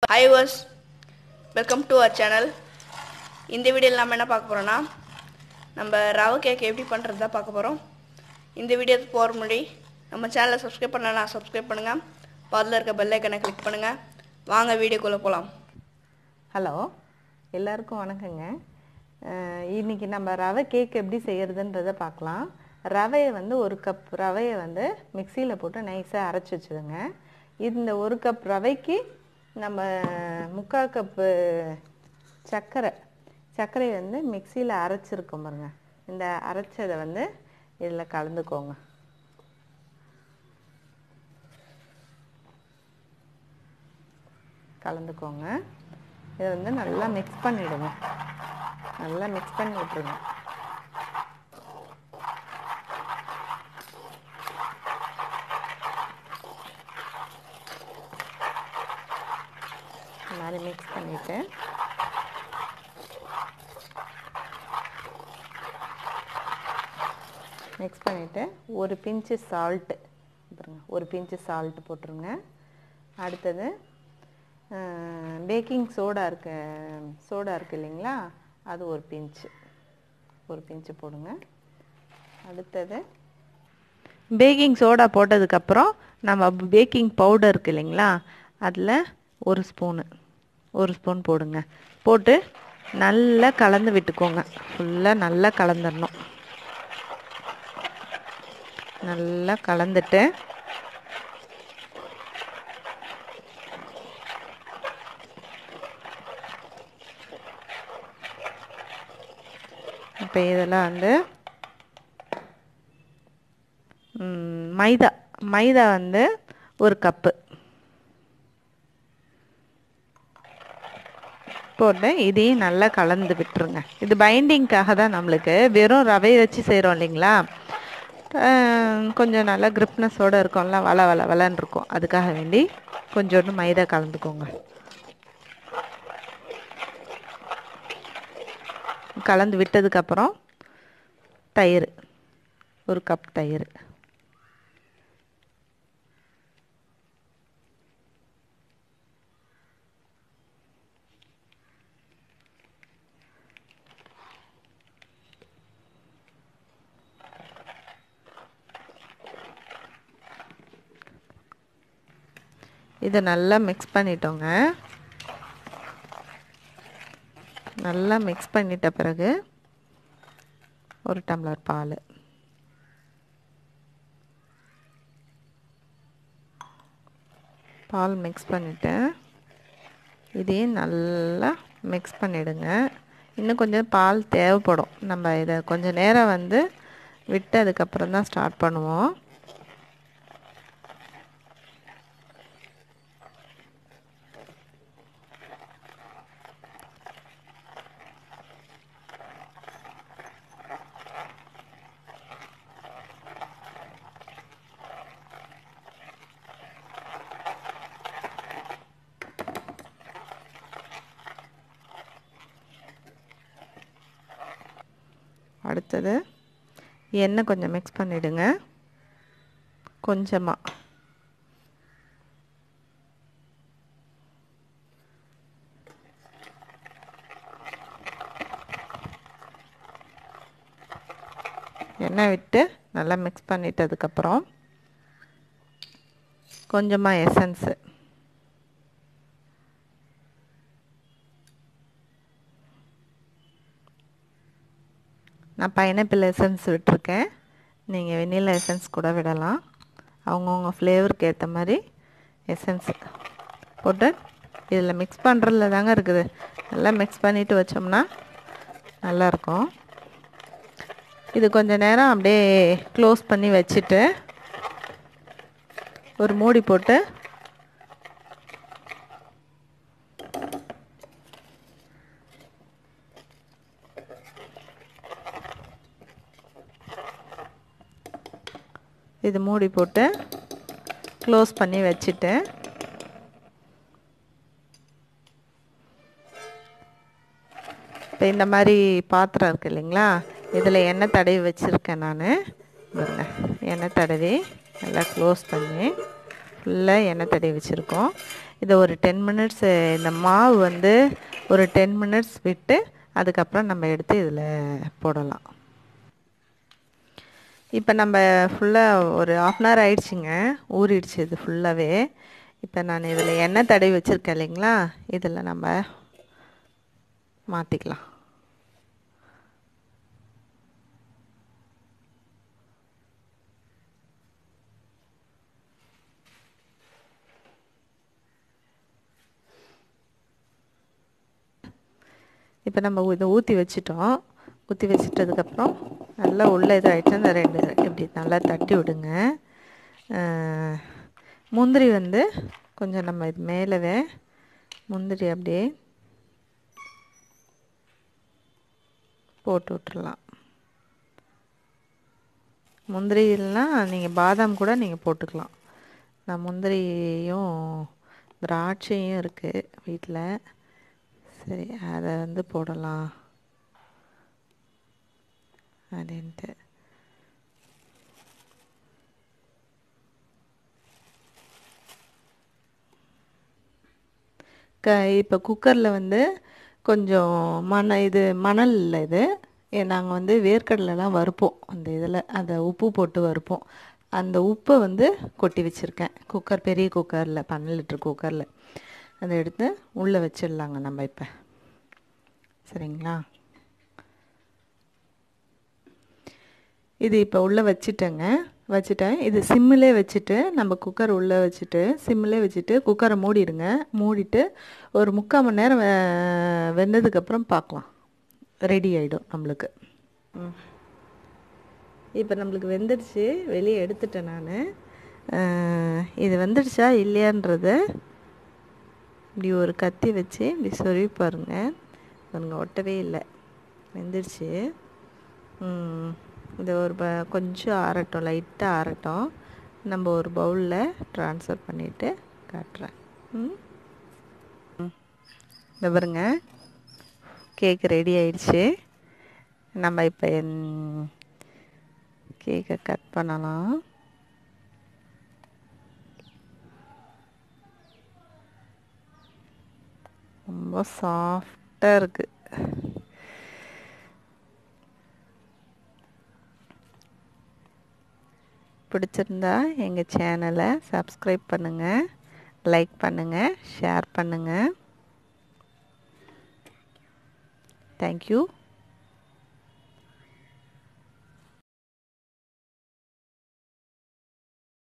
Hi வர்ஸ் welcome to our channel இந்த வீடியோவில் நம்ம என்ன பார்க்க போகிறோன்னா நம்ம ரவை கேக் எப்படி பண்ணுறது தான் பார்க்க போகிறோம் இந்த வீடியோ போகிற முன்னாடி நம்ம சேனலை சப்ஸ்கிரைப் பண்ணலன்னா சப்ஸ்கிரைப் பண்ணுங்கள் பதில் இருக்க பெல் ஐக்கனை கிளிக் பண்ணுங்கள் வாங்க வீடியோக்குள்ளே போகலாம் ஹலோ எல்லாருக்கும் வணக்கங்க அஹ் இன்னைக்கு நம்ம ரவை கேக் எப்படி செய்யறதுன்றதை பார்க்கலாம் ரவையை வந்து ஒரு கப் ரவையை வந்து மிக்சியில் போட்டு நைஸாக அரைச்சி வச்சுடுங்க இந்த ஒரு கப் ரவைக்கு நம்ம முக்கால் கப்பு சர்க்கரை சர்க்கரையை வந்து மிக்சியில் அரைச்சிருக்கோம் பாருங்க இந்த அரைச்சதை வந்து இதில் கலந்துக்கோங்க கலந்துக்கோங்க இதை வந்து நல்லா மிக்ஸ் பண்ணிவிடுங்க நல்லா மிக்ஸ் பண்ணி விட்டுருங்க இந்த மாதிரி மிக்ஸ் பண்ணிவிட்டு மிக்ஸ் பண்ணிவிட்டு ஒரு பிஞ்சு சால்ட்டு பாருங்க ஒரு பிஞ்சு சால்ட்டு போட்டுருங்க அடுத்தது பேக்கிங் சோடா இருக்கு சோடா இருக்கு இல்லைங்களா அது ஒரு பிஞ்சு ஒரு பிஞ்சு போடுங்க அடுத்தது பேக்கிங் சோடா போட்டதுக்கப்புறம் நம்ம பேக்கிங் பவுடர் இருக்கு இல்லைங்களா அதில் ஒரு ஸ்பூனு ஒரு ஸ்பூன் போடுங்க போட்டு நல்லா கலந்து விட்டுக்கோங்க ஃபுல்லாக நல்லா கலந்துடணும் நல்லா கலந்துட்டு இப்போ இதெல்லாம் வந்து ம், மைதா மைதா வந்து ஒரு கப்பு போட்டு இதையும் நல்லா கலந்து விட்டுருங்க இது பைண்டிங்க்காக தான் நம்மளுக்கு வெறும் ரவை வச்சு செய்கிறோம் இல்லைங்களா அஹ், கொஞ்சம் நல்லா கிரிப்னஸோடு இருக்கும்ல வள வள வளன்னு இருக்கும் அதுக்காக வேண்டி கொஞ்சோண்டு மைதா கலந்துக்கோங்க கலந்து விட்டதுக்கப்புறம் தயிர் ஒரு கப் தயிர் இதை நல்லா மிக்ஸ் பண்ணிட்டோங்க நல்லா மிக்ஸ் பண்ணிட்ட பிறகு ஒரு டம்ளர் பால் பால் மிக்ஸ் பண்ணிவிட்டு இதையும் நல்லா மிக்ஸ் பண்ணிவிடுங்க இன்னும் கொஞ்சம் பால் தேவைப்படும் நம்ம இதை கொஞ்சம் நேரம் வந்து விட்டு அதுக்கப்புறம் தான் ஸ்டார்ட் பண்ணுவோம் அடுத்தது எண்ணெய் கொஞ்சம் மிக்ஸ் பண்ணிவிடுங்க கொஞ்சமாக எண்ணெய் விட்டு நல்லா மிக்ஸ் பண்ணிட்டதுக்கப்புறம் கொஞ்சமாக எசன்ஸு நான் பைனாப்பிள் எசன்ஸ் விட்டுருக்கேன் நீங்கள் வெண்ணிலா எசன்ஸ் கூட விடலாம் அவங்கவுங்க ஃப்ளேவருக்கு ஏற்ற மாதிரி எசன்ஸ் போட்டு இதில் மிக்ஸ் பண்ணுறதுல தாங்க இருக்குது நல்லா மிக்ஸ் பண்ணிவிட்டு வச்சோம்னா நல்லாயிருக்கும் இது கொஞ்ச நேரம் அப்படியே க்ளோஸ் பண்ணி வச்சுட்டு ஒரு மூடி போட்டு இது மூடி போட்டு க்ளோஸ் பண்ணி வச்சுட்டு இப்போ இந்த மாதிரி பாத்திரம் இருக்குது இல்லைங்களா இதில் எண்ணெய் தடவி வச்சுருக்கேன் நான் பாருங்க எண்ணெய் தடவி நல்லா க்ளோஸ் பண்ணி ஃபுல்லாக எண்ணெய் தடவி வச்சுருக்கோம் இதை ஒரு டென் மினிட்ஸ் இந்த மாவு வந்து ஒரு டென் மினிட்ஸ் விட்டு அதுக்கப்புறம் நம்ம எடுத்து இதில் போடலாம் இப்போ நம்ம ஃபுல்லாக ஒரு ஆஃப் அன் ஹவர் ஆயிடுச்சுங்க ஊறிடுச்சு இது ஃபுல்லாகவே இப்போ நான் இதில் எண்ணெய் தடவி வச்சுருக்கேன் இல்லைங்களா இதில் நம்ம மாற்றிக்கலாம் இப்போ நம்ம இதை ஊற்றி வச்சிட்டோம் ஊற்றி வச்சிட்டதுக்கப்புறம் நல்லா உள்ளே இது ஆகிடுச்சு அந்த ரெண்டு இப்படி நல்லா தட்டி விடுங்க முந்திரி வந்து கொஞ்சம் நம்ம இது மேலவே முந்திரி அப்படியே போட்டு விட்டுறலாம் முந்திரி இல்லைனா நீங்கள் பாதாம் கூட நீங்கள் போட்டுக்கலாம் நான் முந்திரியும் திராட்சையும் இருக்குது வீட்டில் சரி அதை வந்து போடலாம் அப்படின்ட்டு க இப்போ குக்கரில் வந்து கொஞ்சம் மண இது மணல் இல்லை இது நாங்கள் வந்து வேர்க்கடலைலாம் வறுப்போம் அந்த இதில் அந்த உப்பு போட்டு வறுப்போம் அந்த உப்பை வந்து கொட்டி வச்சுருக்கேன் குக்கர் பெரிய குக்கரில் பன்னெண்டு லிட்டர் குக்கரில் அதை எடுத்து உள்ளே வச்சிடலாங்க நம்ம இப்போ சரிங்களா இது இப்போ உள்ளே வச்சுட்டேங்க வச்சுட்டேன் இது சிம்மிலே வச்சுட்டு நம்ம குக்கர் உள்ளே வச்சுட்டு சிம்மிலே வச்சுட்டு குக்கரை மூடிடுங்க மூடிட்டு ஒரு முக்கால் மணி நேரம் வெ- வெந்ததுக்கப்புறம் பார்க்கலாம் ரெடி ஆகிடும் நம்மளுக்கு ம் இப்போ நம்மளுக்கு வெந்துடுச்சு வெளியே எடுத்துட்டேன் நான் இது வெந்துடுச்சா இல்லையான்றத இப்படி ஒரு கத்தி வச்சு இப்படி சொருவி பாருங்க பாருங்க ஒட்டவே இல்லை வெந்துடுச்சு ம், இதை ஒரு ப கொஞ்சம் ஆறட்டும் லைட்டாக ஆறட்டும் நம்ம ஒரு பவுலில் ட்ரான்ஸ்ஃபர் பண்ணிவிட்டு காட்டுறேன் ம் ம். இந்த பாருங்க கேக் ரெடி ஆயிடுச்சு நம்ம இப்போ கேக்கை கட் பண்ணலாம் ரொம்ப சாஃப்டாக இருக்குது பிடிச்சிருந்தா எங்கள் சேனலை சப்ஸ்கிரைப் பண்ணுங்கள் லைக் பண்ணுங்கள் ஷேர் பண்ணுங்கள் தேங்க்யூ